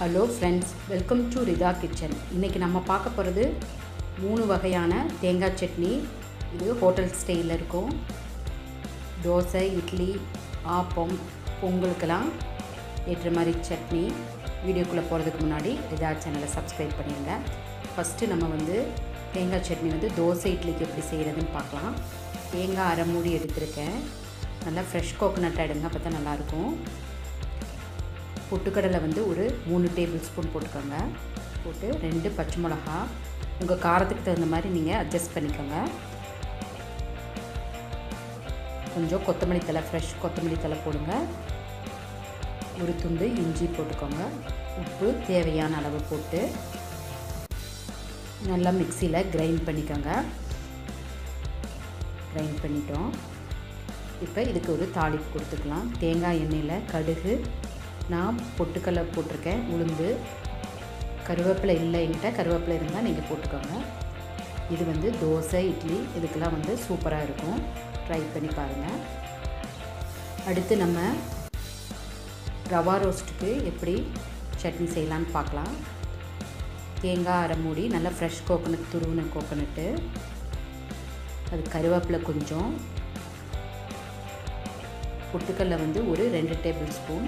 hello friends welcome to Rita kitchen இன்றைக்கி நம்ம பார்க்க போகிறது மூணு வகையான தேங்காய் சட்னி இது ஹோட்டல் ஸ்டைலில் இருக்கும் தோசை இட்லி ஆப்பம் பொங்கலுக்கெல்லாம் ஏற்ற மாதிரி சட்னி வீடியோக்குள்ளே போகிறதுக்கு முன்னாடி ரிதா சேனலை சப்ஸ்கிரைப் பண்ணிடுங்க ஃபஸ்ட்டு நம்ம வந்து தேங்காய் சட்னி வந்து தோசை இட்லிக்கு எப்படி செய்கிறதுன்னு பார்க்கலாம் தேங்காய் அரை மூடி எடுத்திருக்கேன் நல்லா ஃப்ரெஷ் கோகோனட் எடுங்க அப்போ தான் நல்லாயிருக்கும் பொட்டுக்கடலை வந்து ஒரு மூணு டேபிள் ஸ்பூன் போட்டுக்கோங்க போட்டு ரெண்டு பச்சை மிளகா உங்கள் காரத்துக்கு தகுந்த மாதிரி நீங்கள் அட்ஜஸ்ட் பண்ணிக்கோங்க கொஞ்சம் கொத்தமல்லி தலை ஃப்ரெஷ் கொத்தமல்லி தலை போடுங்க ஒரு துண்டு இஞ்சி போட்டுக்கோங்க உப்பு தேவையான அளவு போட்டு நல்லா மிக்சியில் கிரைண்ட் பண்ணிக்கோங்க கிரைண்ட் பண்ணிட்டோம் இப்போ இதுக்கு ஒரு தாளிப்பு கொடுத்துக்கலாம் தேங்காய் எண்ணெயில் கடுகு நான் பொட்டுக்கடலை போட்டிருக்கேன் உளுந்து கருவேப்பிலை இல்லை என்கிட்ட கருவேப்பிலை இருந்தால் நீங்கள் போட்டுக்கோங்க இது வந்து தோசை இட்லி இதுக்கெல்லாம் வந்து சூப்பராக இருக்கும் ட்ரை பண்ணி பாருங்கள் அடுத்து நம்ம ரவா ரோஸ்ட்டுக்கு எப்படி சட்னி செய்யலான்னு பார்க்கலாம் தேங்காய் அரை மூடி நல்லா ஃப்ரெஷ் கோகோனட் துருவின கோகோனட்டு அது கருவேப்பிலை கொஞ்சம் பொட்டுக்கடலை வந்து ஒரு ரெண்டு டேபிள் ஸ்பூன்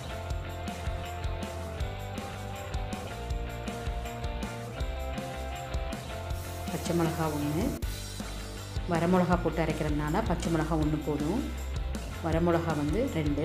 பச்சை மிளகா ஒன்று வரமிளகா போட்டு அரைக்கிறதுனால பச்சை மிளகா ஒன்று போதும் வரமிளகா வந்து ரெண்டு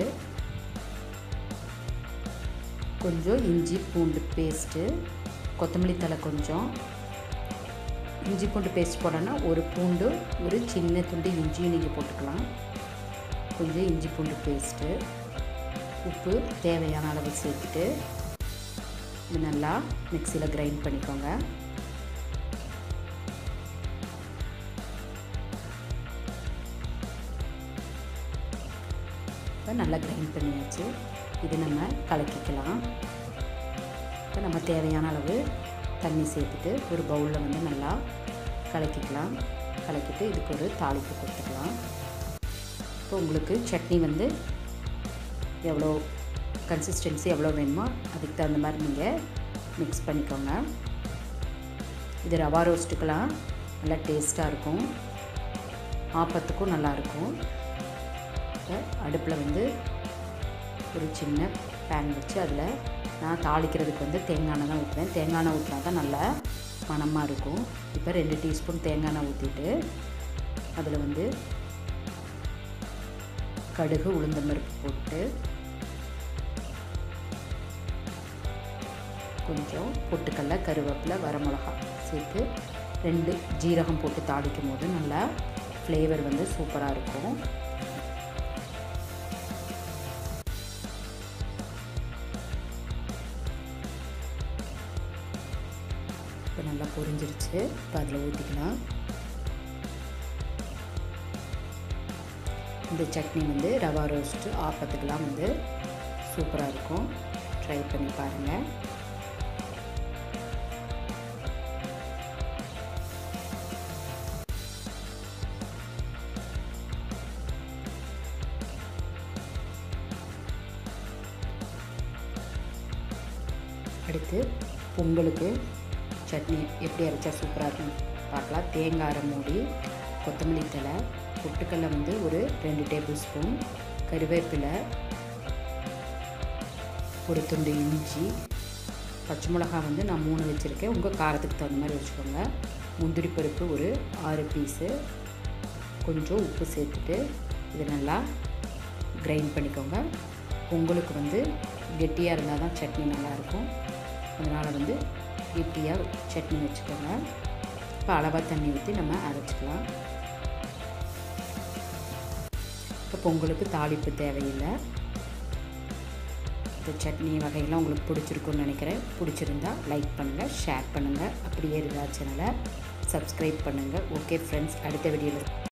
கொஞ்சம் இஞ்சி பூண்டு பேஸ்ட்டு கொத்தமல்லி தலை கொஞ்சம் இஞ்சி பூண்டு பேஸ்ட் போடோன்னா ஒரு பூண்டு ஒரு சின்ன துண்டு இஞ்சியும் நீங்கள் போட்டுக்கலாம் கொஞ்சம் இஞ்சி பூண்டு பேஸ்ட்டு உப்பு தேவையான அளவு சேர்த்துட்டு இது நல்லா மிக்சியில் கிரைண்ட் பண்ணிக்கோங்க இப்போ நல்லா கிரைண்ட் பண்ணியாச்சு இது நம்ம கலக்கிக்கலாம் இப்போ நம்ம தேவையான அளவு தண்ணி சேர்த்துட்டு ஒரு பவுலில் வந்து நல்லா கலக்கிக்கலாம் கலக்கிட்டு இதுக்கு ஒரு தாளிப்பு கொடுத்துக்கலாம் இப்போ உங்களுக்கு சட்னி வந்து எவ்வளோ கன்சிஸ்டன்சி எவ்வளோ வேணுமோ அதுக்கு தகுந்த மாதிரி நீங்கள் மிக்ஸ் பண்ணிக்கோங்க இது ரவா ரோஸ்ட்டுக்கெல்லாம் நல்லா டேஸ்ட்டாக இருக்கும் ஆப்பத்துக்கும் நல்லாயிருக்கும் இப்போ அடுப்பில் வந்து ஒரு சின்ன பேன் வச்சு அதில் நான் தாளிக்கிறதுக்கு வந்து தேங்காய் எண்ணெய் தான் ஊற்றுவேன் தேங்காய் எண்ணெய் ஊற்றினா தான் நல்லா மணமாக இருக்கும் இப்போ ரெண்டு டீஸ்பூன் தேங்காய் எண்ணெய் ஊற்றிட்டு அதில் வந்து கடுகு உளுந்தம்பருப்பு போட்டு கொஞ்சம் பொட்டுக்கடல கருவேப்பிலை வரமிளகா சேர்த்து ரெண்டு ஜீரகம் போட்டு தாளிக்கும் போது நல்லா ஃப்ளேவர் வந்து சூப்பராக இருக்கும் இப்போ நல்லா பொரிஞ்சிருச்சு இப்போ அதில் ஊற்றிக்கலாம் இந்த சட்னி வந்து ரவா ரோஸ்ட்டு ஆப்பத்துக்கெலாம் வந்து சூப்பராக இருக்கும் ட்ரை பண்ணி பாருங்கள் அடுத்து பொங்கலுக்கு சட்னி எப்படி அரைச்சா சூப்பராக இருக்கும் பார்க்கலாம் தேங்காய் அரை மூடி கொத்தமல்லி தலை பொட்டுக்கடலை வந்து ஒரு ரெண்டு டேபிள் ஸ்பூன் கருவேப்பிலை ஒரு துண்டு இஞ்சி பச்சை மிளகா வந்து நான் மூணு வச்சுருக்கேன் உங்கள் காரத்துக்கு தகுந்த மாதிரி வச்சுக்கோங்க முந்திரி பருப்பு ஒரு ஆறு பீஸு கொஞ்சம் உப்பு சேர்த்துட்டு இது நல்லா கிரைண்ட் பண்ணிக்கோங்க பொங்கலுக்கு வந்து கெட்டியாக இருந்தால் தான் சட்னி நல்லாயிருக்கும் அதனால் வந்து கெட்டியாக சட்னி வச்சுக்கோங்க இப்போ அளவாக தண்ணி ஊற்றி நம்ம அரைச்சிக்கலாம் இப்போ பொங்கலுக்கு தாளிப்பு தேவையில்லை இந்த சட்னி வகையெல்லாம் உங்களுக்கு பிடிச்சிருக்குன்னு நினைக்கிறேன் பிடிச்சிருந்தா லைக் பண்ணுங்கள் ஷேர் பண்ணுங்கள் அப்படியே இருந்தா சேனலை சப்ஸ்கிரைப் பண்ணுங்கள் ஓகே ஃப்ரெண்ட்ஸ் அடுத்த வீடியோவில்